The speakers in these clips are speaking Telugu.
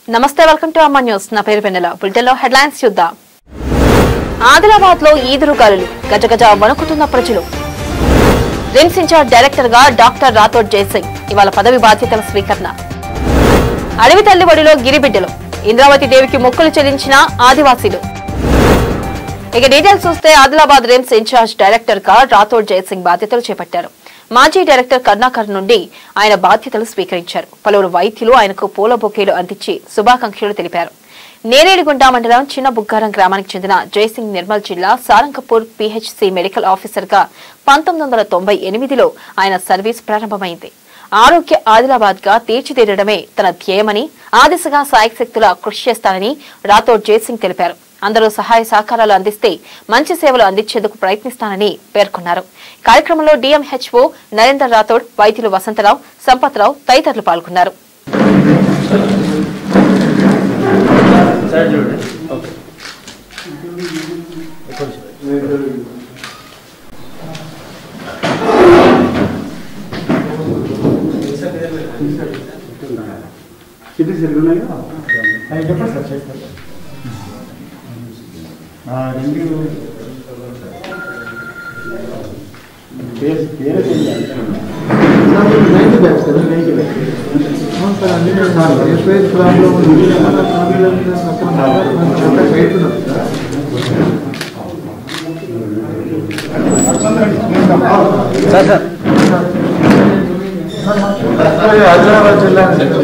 నమస్తే వెల్కమ్ టు అమ్మ న్యూస్ నా పేరు వెన్నెల బులెటిన్లో హెడ్లైన్స్ చూద్దాం ఆదిలాబాద్ లో ఈదురుగాలులు గజగజ వణుకుతున్న ప్రజలు రిమ్స్ ఇన్ఛార్జ్ డైరెక్టర్ గా డాక్టర్ రాథోడ్ జయసింగ్ ఇవాళ పదవి బాధ్యతల స్వీకరణ అడవి తల్లి ఒడిలో గిరిబిడ్డలు ఇంద్రావతి దేవికి మొక్కులు చెల్లించిన ఆదివాసీలు ఇక డీటెయిల్స్ చూస్తే ఆదిలాబాద్ రిమ్స్ ఇన్ఛార్జ్ డైరెక్టర్ గా రాథోడ్ జయసింగ్ బాధ్యతలు చేపట్టారు మాజీ డైరెక్టర్ కర్ణాకర్ నుండి ఆయన బాధ్యతలు స్వీకరించారు పలువురు వైద్యులు ఆయనకు పూల బొకేలు అందించి శుభాకాంక్షలు తెలిపారు నేరేడిగుంట మండలం చిన్న బుగ్గారం గ్రామానికి చెందిన జయసింగ్ నిర్మల్ జిల్లా సారంగపూర్ పీహెచ్సీ మెడికల్ ఆఫీసర్ గా పంతొమ్మిది వందల తొంభై ఎనిమిదిలో ఆయన సర్వీస్ ప్రారంభమైంది ఆరోగ్య ఆదిలాబాద్ గా తీర్చిదిద్దడమే తన ధ్యేయమని ఆ దిశగా సాయశక్తుల కృషి చేస్తానని రాథోడ్ జయసింగ్ తెలిపారు అందరూ సహాయ సహకారాలు అందిస్తే మంచి సేవలు అందించేందుకు ప్రయత్నిస్తానని పేర్కొన్నారు కార్యక్రమంలో డిఎంహెచ్ఓ నరేందర్ రాథోడ్ వైద్యులు వసంతరావు సంపత్రావు తదితరులు పాల్గొన్నారు సార్ చూడండి ఓకే సిటీ సెల్లున్నాయి అవి చెప్పండి సార్ చేస్తారు రెండు పేరు పేరు నైన్త్ బ్యాచ్ కదా నైన్త్ బ్యాచ్ అవును సార్ అన్ని సార్ ఎస్పీఎస్ ప్రాబ్లం ఉంది మన ప్రాబ్లం అక్కడ పెడుతున్నాం సార్ సార్ హైదరాబాద్ జిల్లా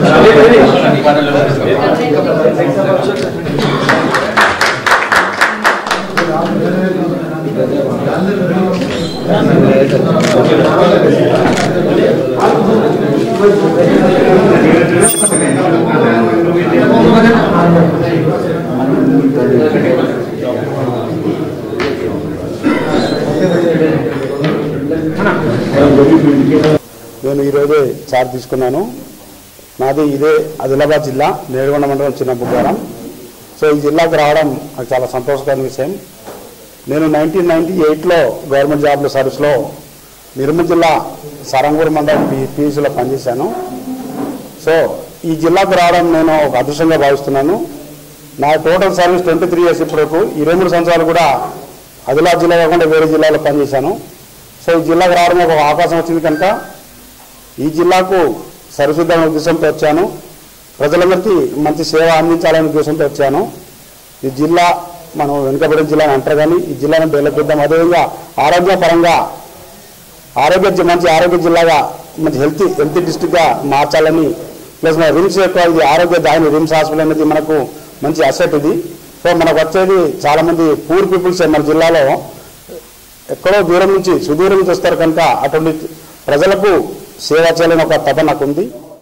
నేను ఈరోజే చార్జ్ తీసుకున్నాను నాది ఇదే ఆదిలాబాద్ జిల్లా నేడుగొండ మండలం చిన్న బుగ్గారం సో ఈ జిల్లాకు రావడం నాకు చాలా సంతోషకరమైన విషయం నేను నైన్టీన్ నైన్టీ ఎయిట్లో గవర్నమెంట్ జాబ్లో సర్వీస్లో నిర్మల్ జిల్లా సరంగూరు మండలం పి పిఎస్సీలో పనిచేశాను సో ఈ జిల్లాకు రావడం నేను ఒక అదృష్టంగా భావిస్తున్నాను నా total service twenty three years ఇప్పటివరకు ఇరవై మూడు సంవత్సరాలు కూడా ఆదిలాబాద్ జిల్లా కాకుండా వేరే జిల్లాలో పనిచేశాను సో ఈ జిల్లాకు రావడం ఒక అవకాశం వచ్చింది కనుక ఈ జిల్లాకు సరిశుద్ధమైన ఉద్దేశంతో వచ్చాను ప్రజలందరికీ మంచి సేవ అందించాలనే ఉద్దేశంతో వచ్చాను ఈ జిల్లా మనం వెనుకబడిన జిల్లా అని అంటారు కానీ ఈ జిల్లాను డెవలప్ చేద్దాం అదేవిధంగా ఆరోగ్యపరంగా ఆరోగ్య జి- మంచి ఆరోగ్య జిల్లాగా మంచి హెల్త్ హెల్త్ డిస్ట్రిక్ట్గా మార్చాలని ప్లస్ మన రిమ్స్ యొక్క ఇది ఆరోగ్య దాని రిమ్స్ హాస్పిటల్ అనేది మనకు మంచి అసెట్ ఇది సో మనకు వచ్చేది చాలా మంది పూర్ పీపుల్స్ మన జిల్లాలో ఎక్కడో దూరం నుంచి సుదూరం నుంచి వస్తారు కనుక అటువంటి ప్రజలకు సేవ చేయాలని ఒక తపన నాకు ఉంది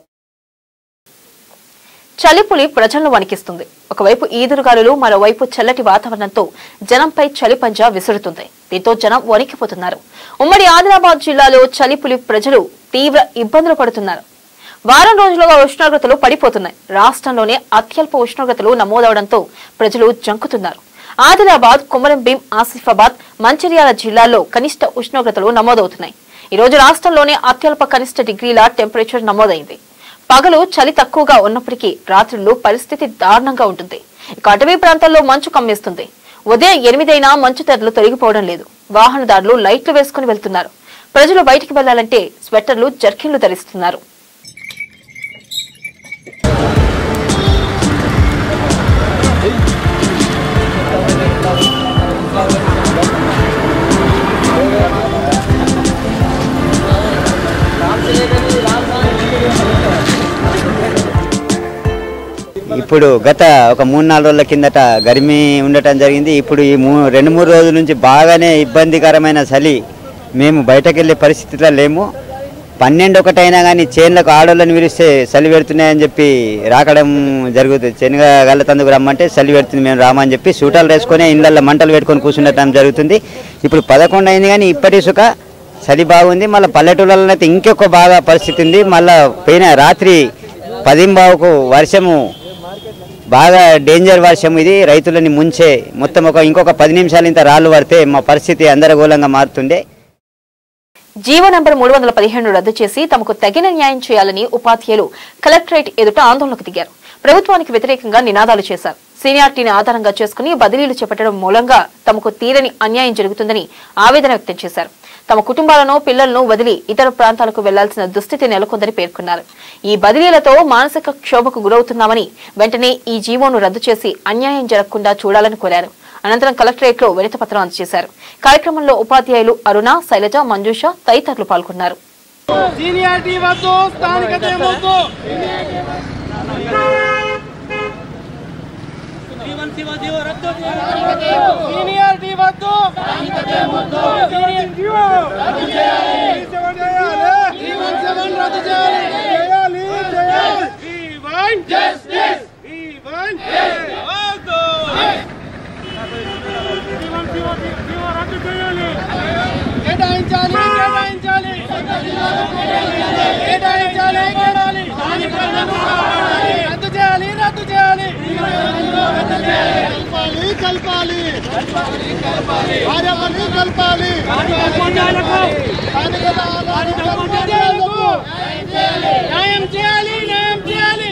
చలిపులి ప్రజలను వణికిస్తుంది ఒకవైపు ఈదురుగాలులు మరోవైపు చల్లటి వాతావరణంతో జనంపై చలి పంజా విసురుతుంది దీంతో జనం వణికిపోతున్నారు ఉమ్మడి ఆదిలాబాద్ జిల్లాలో చలిపులి ప్రజలు తీవ్ర ఇబ్బందులు పడుతున్నారు వారం రోజులుగా ఉష్ణోగ్రతలు పడిపోతున్నాయి రాష్ట్రంలోనే అత్యల్ప ఉష్ణోగ్రతలు నమోదవడంతో ప్రజలు జంకుతున్నారు ఆదిలాబాద్ కుమరం భీం ఆసిఫాబాద్ మంచిర్యాల జిల్లాల్లో కనిష్ట ఉష్ణోగ్రతలు నమోదవుతున్నాయి ఈ రోజు రాష్ట్రంలోనే అత్యల్ప కనిష్ట డిగ్రీల టెంపరేచర్ నమోదైంది పగలు చలి తక్కువగా ఉన్నప్పటికీ రాత్రుల్లో పరిస్థితి దారుణంగా ఉంటుంది ఇక అటవీ ప్రాంతాల్లో మంచు కమ్మేస్తుంది ఉదయం ఎనిమిదైనా మంచు తెరలు తొలగిపోవడం లేదు వాహనదారులు లైట్లు వేసుకుని వెళ్తున్నారు ప్రజలు బయటికి వెళ్లాలంటే స్వెట్టర్లు జర్కిన్లు ధరిస్తున్నారు ఇప్పుడు గత ఒక మూడు నాలుగు రోజుల కిందట గరిమి ఉండటం జరిగింది ఇప్పుడు ఈ మూ రెండు మూడు రోజుల నుంచి బాగానే ఇబ్బందికరమైన చలి మేము బయటకు వెళ్ళే పరిస్థితిలో లేము పన్నెండు ఒకటైనా కానీ చేన్లకు ఆడోళ్ళని విరిస్తే చలి పెడుతున్నాయని చెప్పి రాకడం జరుగుతుంది శనగ గల్లతందుకు రమ్మంటే చలి పెడుతుంది మేము రామని చెప్పి సూటాలు వేసుకొని ఇళ్ళల్లో మంటలు పెట్టుకొని కూర్చుండటం జరుగుతుంది ఇప్పుడు పదకొండు అయింది కానీ ఇప్పటి సుఖ చలి బాగుంది మళ్ళీ పల్లెటూళ్ళలో అయితే ఇంకొక బాగా పరిస్థితి ఉంది మళ్ళీ పోయిన రాత్రి పదింబావుకు వర్షము బాగా డేంజర్ వర్షం ఇది రైతులని ముంచే మొత్తం ఒక ఇంకొక పది నిమిషాలు ఇంత రాళ్ళు పడితే మా పరిస్థితి అందరగోళంగా మారుతుండే జీవో నంబర్ మూడు వందల పదిహేను రద్దు చేసి తమకు తగిన న్యాయం చేయాలని ఉపాధ్యాయులు కలెక్టరేట్ ఎదుట ఆందోళనకు దిగారు ప్రభుత్వానికి వ్యతిరేకంగా నినాదాలు చేశారు సీనియారిటీని ఆధారంగా చేసుకుని బదిలీలు చేపట్టడం మూలంగా తమకు తీరని అన్యాయం జరుగుతుందని ఆవేదన వ్యక్తం చేశారు తమ కుటుంబాలను పిల్లలను వదిలి ఇతర ప్రాంతాలకు వెళ్లాల్సిన దుస్థితి నెలకొందని పేర్కొన్నారు ఈ బదిలీలతో మానసిక క్షోభకు గురవుతున్నామని వెంటనే ఈ జీవోను రద్దు చేసి అన్యాయం జరగకుండా చూడాలని కోరారు అనంతరం కలెక్టరేట్ లో వినతిపత్రం అందజేశారు కార్యక్రమంలో ఉపాధ్యాయులు అరుణ శైలజ మంజుష తదితరులు పాల్గొన్నారు సీనియారిటీ వద్దు స్థానికత వద్దు సీనియారిటీ వద్దు రద్దు చేయాలి జస్టిస్ కేటాయించాలి కేటాయించాలి కేటాయించాలి కేటాలి రద్దు చేయాలి రద్దు చేయాలి కలపాలి కలపాలి భార్యమని కలపాలి న్యాయం చేయాలి న్యాయం చేయాలి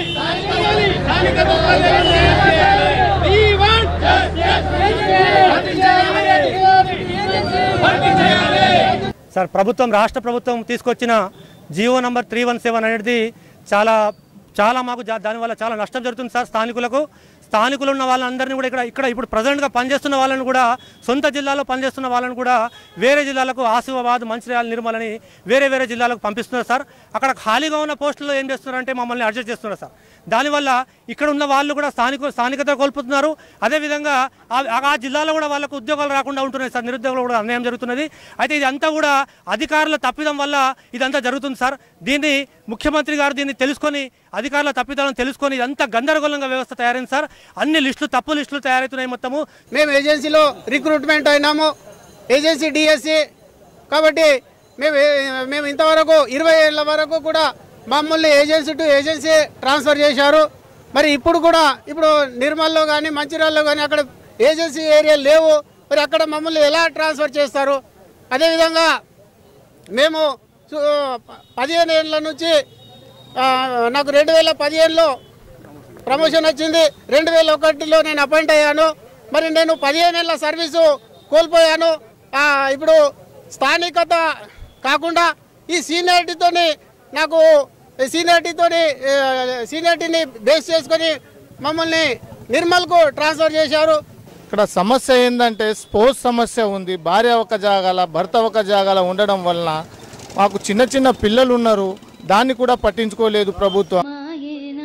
We want justice. రద్దు చేయాలి, రద్దు చేయాలి. సార్ ప్రభుత్వం రాష్ట్ర ప్రభుత్వం తీసుకొచ్చిన G O number three one seven అనేది చాలా చాలా మాకు జా- దానివల్ల చాలా నష్టం జరుగుతుంది సార్ స్థానికులకు స్థానికులు ఉన్న వాళ్ళందరినీ కూడా ఇక్కడ ఇక్కడ ఇప్పుడు ప్రజెంట్గా పనిచేస్తున్న వాళ్ళని కూడా సొంత జిల్లాలో పనిచేస్తున్న వాళ్ళని కూడా వేరే జిల్లాలకు ఆసిఫాబాద్ మంచిర్యాల నిర్మలని వేరే వేరే జిల్లాలకు పంపిస్తున్నారు సార్ అక్కడ ఖాళీగా ఉన్న పోస్టుల్లో ఏం చేస్తున్నారంటే మమ్మల్ని అడ్జస్ట్ చేస్తున్నారు సార్ దానివల్ల ఇక్కడ ఉన్న వాళ్ళు కూడా స్థానిక స్థానికత కోల్పోతున్నారు అదేవిధంగా ఆ- ఆ జిల్లాలో కూడా వాళ్ళకు ఉద్యోగాలు రాకుండా ఉంటున్నాయి సార్ నిరుద్యోగులు కూడా అన్యాయం జరుగుతున్నది అయితే ఇదంతా కూడా అధికారుల తప్పిదం వల్ల ఇదంతా జరుగుతుంది సార్ దీన్ని ముఖ్యమంత్రి గారు దీన్ని తెలుసుకొని అధికారుల తప్పిదాలను తెలుసుకొని ఇదంతా గందరగోళంగా వ్యవస్థ తయారైంది సార్ అన్ని లిస్టులు తప్పు లిస్టులు తయారవుతున్నాయి మొత్తము మేము ఏజెన్సీలో రిక్రూట్మెంట్ అయినాము ఏజెన్సీ డిఎస్సి కాబట్టి మేము ఏ- మేము ఇంతవరకు ఇరవై ఏళ్ళ వరకు కూడా మమ్మల్ని ఏజెన్సీ టు ఏజెన్సీ ట్రాన్స్ఫర్ చేశారు మరి ఇప్పుడు కూడా ఇప్పుడు నిర్మల్లో కానీ మంచిర్యాలలో కానీ అక్కడ ఏజెన్సీ ఏరియా లేవు మరి అక్కడ మమ్మల్ని ఎలా ట్రాన్స్ఫర్ చేస్తారు అదేవిధంగా మేము సు- పదిహేను ఏళ్ళ నుంచి ఆ, నాకు రెండు వేల పదిహేనులో ప్రమోషన్ వచ్చింది రెండు వేల ఒకటిలో నేను అపాయింట్ అయ్యాను మరి నేను పదిహేను ఏళ్ళ సర్వీసు కోల్పోయాను ఆ, ఇప్పుడు స్థానికత కాకుండా ఈ సీనియారిటీతోని నాకు సీనియారిటీతోని ఆ, సీనియారిటీని బేస్ చేసుకొని మమ్మల్ని నిర్మల్కు ట్రాన్స్ఫర్ చేశారు ఇక్కడ సమస్య ఏంటంటే స్పోర్ట్స్ సమస్య ఉంది భార్య ఒక జాగాల భర్త ఒక జాగాల ఉండడం వలన మాకు చిన్న చిన్న పిల్లలు ఉన్నారు దాన్ని కూడా పట్టించుకోలేదు ప్రభుత్వం మాయేనా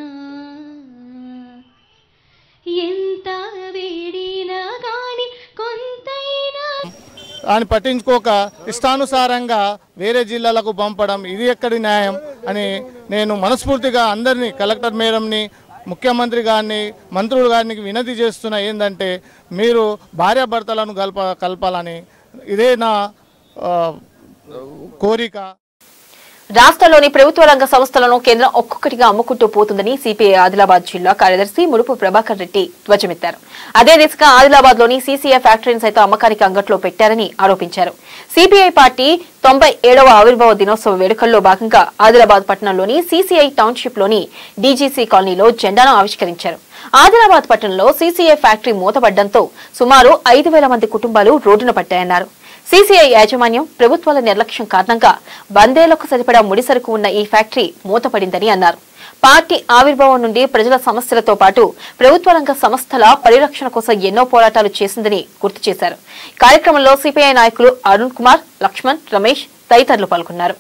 ఎంత వేడినా గాని కొంతైనా దాన్ని పట్టించుకోక ఇష్టానుసారంగా వేరే జిల్లాలకు పంపడం ఇది ఎక్కడి న్యాయం అని నేను మనస్ఫూర్తిగా అందరినీ కలెక్టర్ మేడంని ముఖ్యమంత్రి గారిని మంత్రులు గారిని వినతి చేస్తున్న ఏంటంటే మీరు భార్యాభర్తలను కలప కలపాలని ఇదే నా ఆ, కోరిక రాష్ట్రంలోని ప్రభుత్వ రంగ సంస్థలను కేంద్రం ఒక్కొక్కటిగా అమ్ముకుంటూ పోతుందని సిపిఐ ఆదిలాబాద్ జిల్లా కార్యదర్శి ముడుపు ప్రభాకర్ రెడ్డి ధ్వజమెత్తారు అదే దిశగా ఆదిలాబాద్ లోని సీసీఐ ఫ్యాక్టరీని సైతం అమ్మకానికి అంగట్లో పెట్టారని ఆరోపించారు సిపిఐ పార్టీ తొంభై ఏడవ ఆవిర్భావ దినోత్సవ వేడుకల్లో భాగంగా ఆదిలాబాద్ పట్టణంలోని సీసీఐ టౌన్షిప్ లోని డీజీసీ కాలనీలో జెండాను ఆవిష్కరించారు ఆదిలాబాద్ పట్టణంలో సీసీఐ ఫ్యాక్టరీ మూతపడ్డంతో సుమారు ఐదు వేల మంది కుటుంబాలు రోడ్డున పట్టాయన్నారు సీసీఐ యాజమాన్యం ప్రభుత్వాల నిర్లక్ష్యం కారణంగా వందేళ్లకు సరిపడా ముడిసరుకు ఉన్న ఈ ఫ్యాక్టరీ మూతపడిందని అన్నారు పార్టీ ఆవిర్భావం నుండి ప్రజల సమస్యలతో పాటు ప్రభుత్వ రంగ సంస్థల పరిరక్షణ కోసం ఎన్నో పోరాటాలు చేసిందని గుర్తు చేశారు కార్యక్రమంలో సిపిఐ నాయకులు అరుణ్ కుమార్ లక్ష్మణ్ రమేష్ తదితరులు పాల్గొన్నారు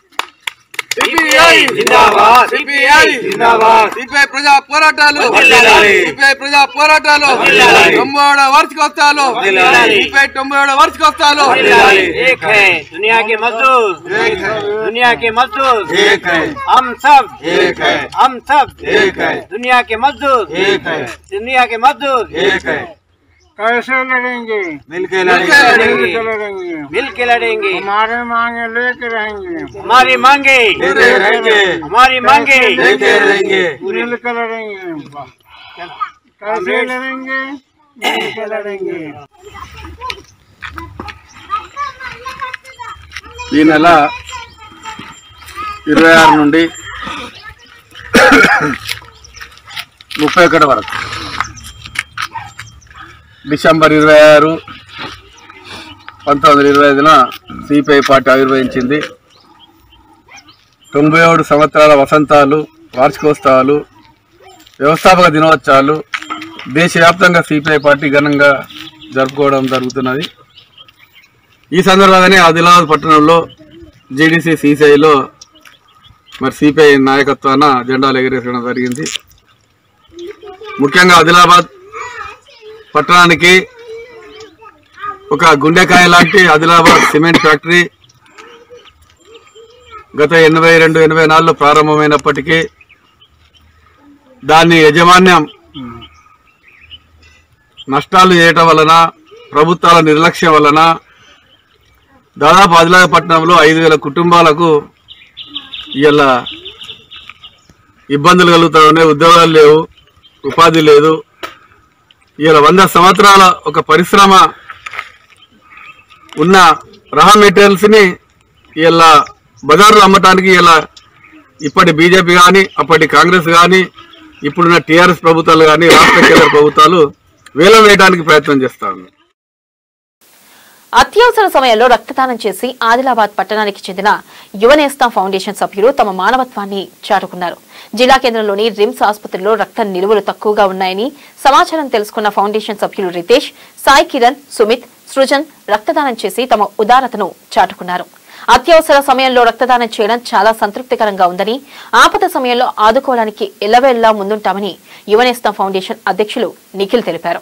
సిపిఐ ప్రజా పోరాటాలు సిపిఐ ప్రజా పోరాటాలు తొంభై ఏడవ వార్షికోత్సవాలు సిపిఐ తొంభై ఏడవ వార్షికోత్సవాలు एक है दुनिया के मजदूर दुनिया के मजदूर हम सब हम सब दुनिया के मजदूर दुनिया के मजदूर कैसे लड़ेंगे मिलके लड़ेंगे लड़ेंगे मिल के लड़ेंगे हमारे मांगे लेके रहेंगे हमारी मांगे हमारी मांगे मिलकर लड़ेंगे कैसे लड़ेंगे मिलकर लड़ेंगे ఈ నెల ఇరవై ఆరు నుండి ముప్పై ఒకటి వరకు డిసెంబర్ ఇరవై ఆరు పంతొమ్మిది వందల ఇరవై ఐదున సిపిఐ పార్టీ ఆవిర్భవించింది తొంభై ఏడు సంవత్సరాల వసంతాలు వార్షికోత్సవాలు వ్యవస్థాపక దినోత్సవాలు దేశవ్యాప్తంగా సిపిఐ పార్టీ ఘనంగా జరుపుకోవడం జరుగుతున్నది ఈ సందర్భంగానే ఆదిలాబాద్ పట్టణంలో జేడీసీ సిసిఐలో మరి సిపిఐ నాయకత్వాన జెండాలు ఎగరేసడం జరిగింది ముఖ్యంగా ఆదిలాబాద్ పట్టణానికి ఒక గుండెకాయ లాంటి ఆదిలాబాద్ సిమెంట్ ఫ్యాక్టరీ గత ఎనభై రెండు ఎనభై నాలుగులో ప్రారంభమైనప్పటికీ దాన్ని యజమాన్యం నష్టాలు చేయటం వలన ప్రభుత్వాల నిర్లక్ష్యం వలన దాదాపు ఆదిలాబాద్ ఐదు వేల కుటుంబాలకు ఇలా ఇబ్బందులు కలుగుతూ ఉన్నాయి ఉద్యోగాలు లేవు ఉపాధి లేదు ఇలా వంద సంవత్సరాల ఒక పరిశ్రమ ఉన్న రా మెటీరియల్స్ని ఇలా బజార్లో అమ్మటానికి ఇలా ఇప్పటి బీజేపీ కానీ అప్పటి కాంగ్రెస్ కానీ ఇప్పుడున్న టీఆర్ఎస్ ప్రభుత్వాలు కానీ రాష్ట్ర కేంద్ర ప్రభుత్వాలు వేలం వేయడానికి ప్రయత్నం చేస్తా ఉన్నాయి అత్యవసర సమయంలో రక్తదానం చేసి ఆదిలాబాద్ పట్టణానికి చెందిన యువనేస్తా ఫౌండేషన్ సభ్యులు తమ మానవత్వాన్ని చాటుకున్నారు జిల్లా కేంద్రంలోని రిమ్స్ ఆసుపత్రిలో రక్త నిలువలు తక్కువగా ఉన్నాయని సమాచారం తెలుసుకున్న ఫౌండేషన్ సభ్యులు రితేష్ సాయి కిరణ్ సుమిత్ సృజన్ రక్తదానం చేసి తమ ఉదారతను చాటుకున్నారు అత్యవసర సమయంలో రక్తదానం చేయడం చాలా సంతృప్తికరంగా ఉందని ఆపద సమయంలో ఆదుకోవడానికి ఎల్లవేళ్లా ముందుంటామని యువనేస్తా ఫౌండేషన్ అధ్యక్షులు నిఖిల్ తెలిపారు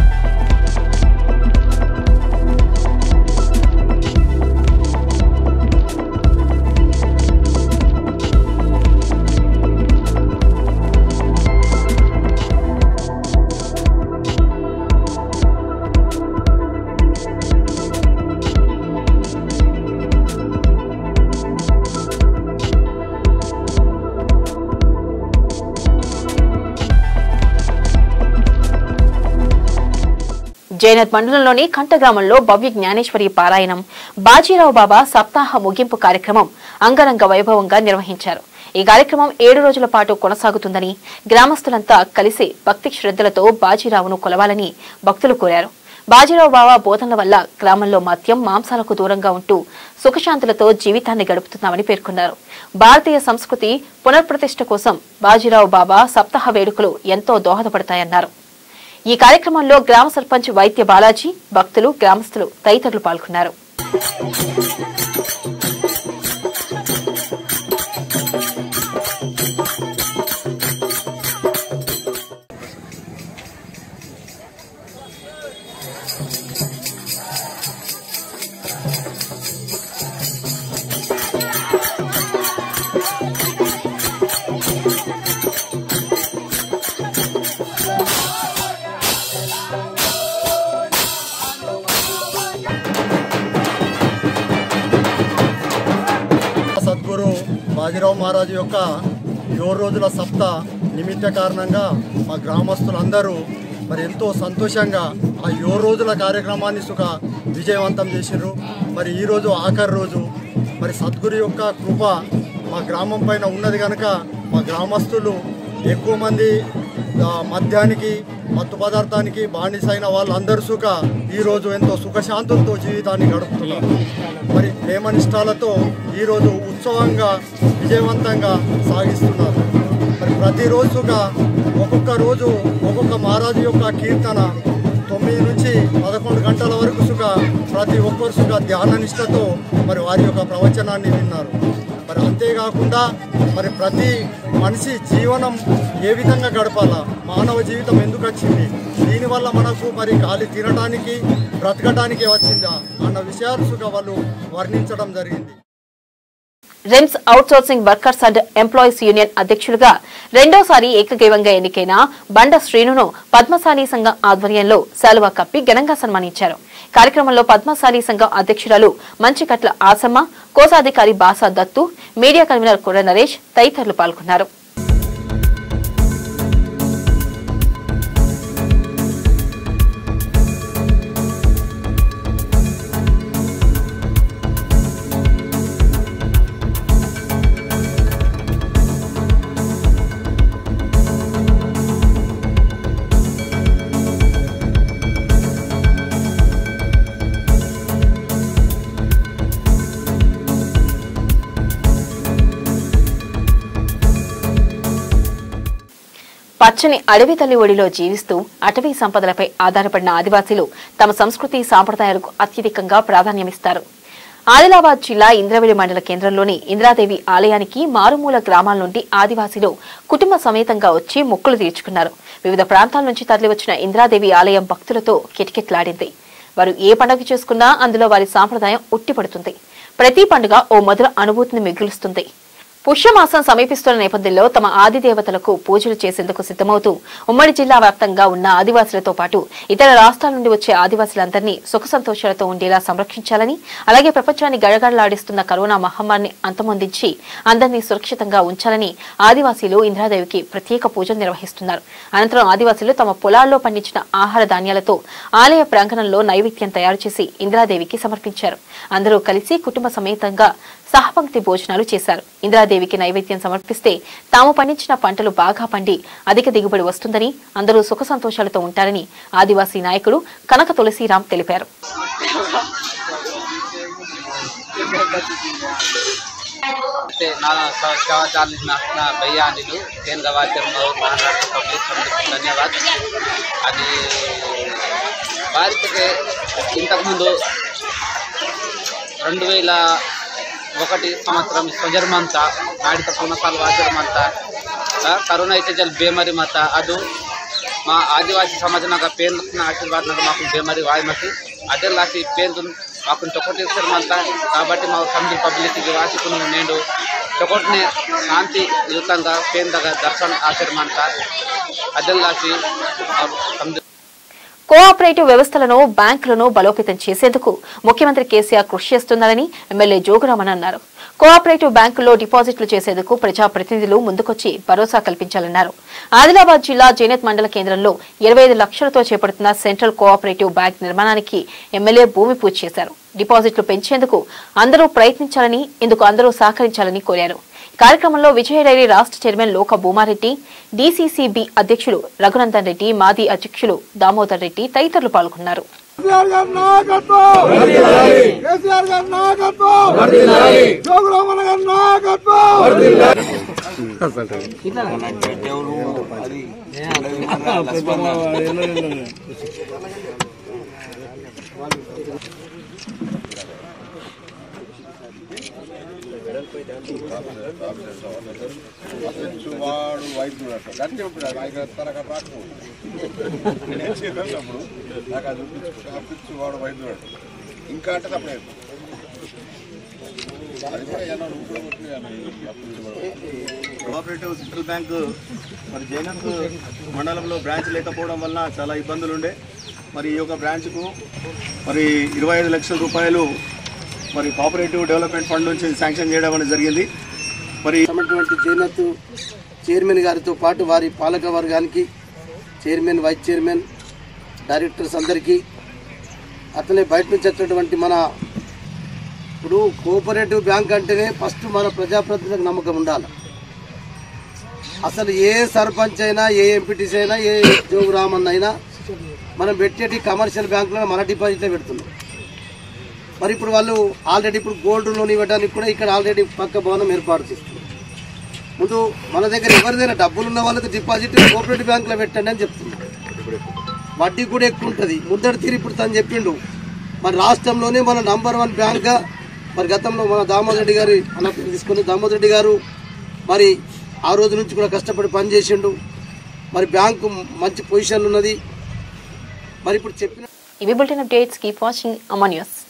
జైనత్ మండలంలోని కంట గ్రామంలో భవ్య జ్ఞానేశ్వరి పారాయణం బాజీరావు బాబా సప్తాహ ముగింపు కార్యక్రమం అంగరంగ వైభవంగా నిర్వహించారు ఈ కార్యక్రమం ఏడు రోజుల పాటు కొనసాగుతుందని గ్రామస్తులంతా కలిసి భక్తి శ్రద్ధలతో బాజీరావును కొలవాలని భక్తులు కోరారు బాజీరావు బాబా బోధనల వల్ల గ్రామంలో మద్యం మాంసాలకు దూరంగా ఉంటూ సుఖశాంతులతో జీవితాన్ని గడుపుతున్నామని పేర్కొన్నారు భారతీయ సంస్కృతి పునర్ప్రతిష్ఠ కోసం బాజీరావు బాబా సప్తాహ వేడుకలు ఎంతో దోహదపడతాయన్నారు ఈ కార్యక్రమంలో గ్రామ సర్పంచ్ వైద్య బాలాజీ భక్తులు గ్రామస్తులు తదితరులు పాల్గొన్నారు సద్గురు బాజీరావు మహారాజు యొక్క ఏడు రోజుల సప్త నిమిత్త కారణంగా మా గ్రామస్తులందరూ మరి ఎంతో సంతోషంగా ఆ ఏడు రోజుల కార్యక్రమాన్ని సుఖ విజయవంతం చేసిర్రు మరి ఈరోజు ఆఖరి రోజు మరి సద్గురు యొక్క కృప మా గ్రామం పైన ఉన్నది కనుక మా గ్రామస్తులు ఎక్కువ మంది ఆ, మద్యానికి మత్తు పదార్థానికి బానిసైన వాళ్ళందరూ సుఖ ఈరోజు ఎంతో సుఖశాంతులతో జీవితాన్ని గడుపుతున్నారు మరి ప్రేమనిష్టాలతో ఈరోజు ఉత్సవంగా విజయవంతంగా సాగిస్తున్నారు మరి ప్రతిరోజుగా ఒక్కొక్క రోజు ఒక్కొక్క మహారాజు యొక్క కీర్తన తొమ్మిది నుంచి పదకొండు గంటల వరకు సుఖ ప్రతి ఒక్కరు సుఖ ధ్యాన నిష్టతో మరి వారి యొక్క ప్రవచనాన్ని విన్నారు మరి అంతేకాకుండా మరి ప్రతి మనిషి జీవనం ఏ విధంగా గడపాలా మానవ జీవితం ఎందుకు వచ్చింది దీనివల్ల మనకు మరి గాలి తినడానికి బ్రతకడానికి వచ్చిందా అన్న విషయాలు సుఖ వాళ్ళు వర్ణించడం జరిగింది RIMS outsourcing workers and employees union అధ్యక్షులుగా రెండోసారి ఏకగ్రీవంగా ఎన్నికైన బండ శ్రీనును పద్మశాలి సంఘం ఆధ్వర్యంలో శాలువా కప్పి ఘనంగా సన్మానించారు కార్యక్రమంలో పద్మశాలి సంఘం అధ్యక్షురాలు మంచికట్ల ఆసమ్మ కోశాధికారి బాసా దత్తు మీడియా కన్వీనర్ కుర్ర నరేష్ తదితరులు పాల్గొన్నారు పచ్చని అడవి తల్లి ఒడిలో జీవిస్తూ అటవీ సంపదలపై ఆధారపడిన ఆదివాసీలు తమ సంస్కృతి సాంప్రదాయాలకు అత్యధికంగా ప్రాధాన్యమిస్తారు ఆదిలాబాద్ జిల్లా ఇంద్రవెల్లి మండల కేంద్రంలోని ఇంద్రాదేవి ఆలయానికి మారుమూల గ్రామాల నుండి ఆదివాసీలు కుటుంబ సమేతంగా వచ్చి మొక్కులు తీర్చుకున్నారు వివిధ ప్రాంతాల నుంచి తరలివచ్చిన ఇంద్రాదేవి ఆలయం భక్తులతో కిటకిటలాడింది వారు ఏ పండుగ చేసుకున్నా అందులో వారి సాంప్రదాయం ఉట్టిపడుతుంది ప్రతి పండుగ ఓ మధుర అనుభూతిని మిగులుస్తుంది పుష్యమాసం సమీపిస్తున్న నేపథ్యంలో తమ ఆది దేవతలకు పూజలు చేసేందుకు సిద్దమవుతూ ఉమ్మడి జిల్లా వ్యాప్తంగా ఉన్న ఆదివాసులతో పాటు ఇతర రాష్ట్రాల నుండి వచ్చే ఆదివాసులందరినీ సుఖ సంతోషాలతో ఉండేలా సంరక్షించాలని అలాగే ప్రపంచాన్ని గడగడలాడిస్తున్న కరోనా మహమ్మారిని అంతమొందించి అందరినీ సురక్షితంగా ఉంచాలని ఆదివాసీలు ఇంద్రాదేవికి ప్రత్యేక పూజలు నిర్వహిస్తున్నారు అనంతరం ఆదివాసీలు తమ పొలాల్లో పండించిన ఆహార ధాన్యాలతో ఆలయ ప్రాంగణంలో నైవేద్యం తయారు చేసి ఇంద్రాదేవికి సమర్పించారు అందరూ కలిసి కుటుంబ సమేతంగా సహపంక్తి భోజనాలు చేశారు ఇంద్రాదేవికి నైవేద్యం సమర్పిస్తే తాము పండించిన పంటలు బాగా పండి అధిక దిగుబడి వస్తుందని అందరూ సుఖ సంతోషాలతో ఉంటారని ఆదివాసీ నాయకుడు కనక తులసిరాం తెలిపారు అయితే నా సహచారి నా భయ్యానిలు కేంద్ర వాద్యం మహారాష్ట్ర పబ్లిక్ అందరికీ ధన్యవాద్ అది వారికి ఇంతకుముందు రెండు వేల ఒకటి సంవత్సరం ಸ್ವಜರ್ಮಂತ ನಾಡಿತ ಪುನಸಾಲ್ ವಾಜರ್ಮಂತ ಕರೋನಾ ಐತೆ ಜಲ್ ಬೇಮರಿ ಮತ ಅದು మా ఆదివాసీ సమాజనాಗ పేరు ఆశీర్వాద మాకు బేమరి వాయిమకి అదే లాసి పేరు మాకు చొక్కటి మంత కాబట్టి మా సంధి పబ్లిక్కి వాసికును నేను చొక్కటిని శాంతి యుతంగా పేరుదగ దర్శన్ ఆశీర్మంత అదే లాసి సంధి కోఆపరేటివ్ వ్యవస్థలను బ్యాంకులను బలోపేతం చేసేందుకు ముఖ్యమంత్రి కేసీఆర్ కృషి చేస్తున్నారని ఎమ్మెల్యే జోగురామన్ అన్నారు కోఆపరేటివ్ బ్యాంకుల్లో డిపాజిట్లు చేసేందుకు ప్రజాప్రతినిధులు ముందుకొచ్చి భరోసా కల్పించాలన్నారు ఆదిలాబాద్ జిల్లా జైనత్ మండల కేంద్రంలో ఇరవై ఐదు లక్షలతో చేపడుతున్న సెంట్రల్ కోఆపరేటివ్ బ్యాంక్ నిర్మాణానికి ఎమ్మెల్యే భూమి పూజ చేశారు డిపాజిట్లు పెంచేందుకు అందరూ ప్రయత్నించాలని ఇందుకు అందరూ సహకరించాలని కోరారు కార్యక్రమంలో విజయ డైరీ రాష్ట్ర చైర్మన్ లోక భూమారెడ్డి డీసీసీబీ అధ్యక్షులు రఘునందన్ రెడ్డి మాజీ అధ్యక్షులు దామోదర్ రెడ్డి తదితరులు పాల్గొన్నారు కేసీఆర్ గారి నాయకత్వం కేసీఆర్ గారి నాయకత్వం జోగురామన్న గారి నాయకత్వం వాడు వైద్యుడు అట్లా గట్టి ఉంటుంది ఆయన తనక రాకపోదు చిన్నప్పుడు నాకు అది చూపించుకుంటే ఆ పిచ్చి వాడు వైద్యుడు అట్లా. ఇంకా అంటే అప్పుడే అది కూడా ఏమన్నా రూపులో కొట్టినాయి అన్న ఈ అప్పు కూడా. కోఆపరేటివ్ సెంట్రల్ బ్యాంకు మరి జైనత్ మండలంలో బ్రాంచ్ లేకపోవడం వల్ల చాలా ఇబ్బందులు ఉండే మరి ఈ యొక్క బ్రాంచ్కు మరి ఇరవై ఐదు లక్షల రూపాయలు మరి కోఆపరేటివ్ డెవలప్మెంట్ ఫండ్ నుంచి శాంక్షన్ చేయడం అనేది జరిగింది మరి ఉన్నటువంటి జైనత్ చైర్మన్ గారితో పాటు వారి పాలక వర్గానికి చైర్మన్ వైస్ చైర్మన్ డైరెక్టర్స్ అందరికీ అట్లనే బయట నుంచి వచ్చినటువంటి మన ఇప్పుడు కోఆపరేటివ్ బ్యాంక్ అంటేనే ఫస్ట్ మన ప్రజాప్రతినిధులకు నమ్మకం ఉండాలి అసలు ఏ సర్పంచ్ అయినా ఏ ఎంపీటీసీ అయినా ఏ జోగురామన్ అయినా మనం పెట్టేటి కమర్షియల్ బ్యాంకులో మన డిపాజిట్లే పెడుతున్నాం మరి ఇప్పుడు వాళ్ళు ఆల్రెడీ ఇప్పుడు గోల్డ్ లోన్ ఇవ్వడానికి కూడా ఇక్కడ ఆల్రెడీ పక్క భవనం ఏర్పాటు చేస్తున్నారు ముందు మన దగ్గర ఎవరిదైనా డబ్బులు ఉన్న వాళ్ళకి డిపాజిట్ కోఆపరేటివ్ బ్యాంకులో పెట్టండి అని చెప్తున్నారు వడ్డీ కూడా ఎక్కువ ఉంటుంది ముందడి తీరు ఇప్పుడు తను చెప్పిండు మరి రాష్ట్రంలోనే మన నంబర్ వన్ బ్యాంక్గా మరి గతంలో మన దామోదర్ రెడ్డి గారి అన్న పేరు తీసుకుని దామోదర్ రెడ్డి గారు మరి ఆ రోజు నుంచి కూడా కష్టపడి పనిచేసిండు మరి బ్యాంకు మంచి పొజిషన్ ఉన్నది మరి ఇప్పుడు చెప్పిన ఇవి బులెటిన్ అప్డేట్స్ కీప్ వాచింగ్ అమా న్యూస్